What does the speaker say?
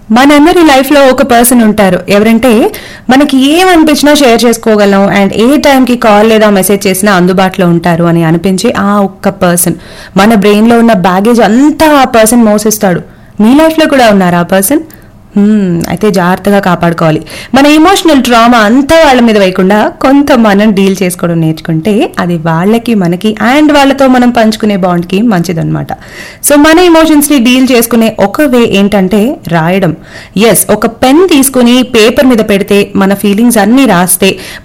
మనందరి లైఫ్ లో ఒక పర్సన్ ఉంటారు ఎవరంటే మనకి ఏమనిపించినా షేర్ చేసుకోగలం అండ్ ఏ టైంకి కాల్ లేదా మెసేజ్ చేసినా అందుబాటులో ఉంటారు అని అనిపించే ఆ ఒక్క పర్సన్ మన బ్రెయిన్ లో ఉన్న బ్యాగేజ్ అంతా ఆ పర్సన్ మోసిస్తాడు మీ లైఫ్ లో కూడా ఉన్నారా ఆ పర్సన్ హ్మ్, అయితే జాగ్రత్తగా కాపాడుకోవాలి మన ఎమోషనల్ ట్రామా అంతా వాళ్ళ మీద వేయకుండా కొంత మనం డీల్ చేసుకోవడం నేర్చుకుంటే అది వాళ్ళకి మనకి అండ్ వాళ్ళతో మనం పంచుకునే బాండ్కి మంచిదన్నమాట సో మన ఎమోషన్స్ ని డీల్ చేసుకునే ఒక వే ఏంటంటే రాయడం ఎస్ ఒక పెన్ తీసుకుని పేపర్ మీద పెడితే మన ఫీలింగ్స్ అన్ని రాస్తే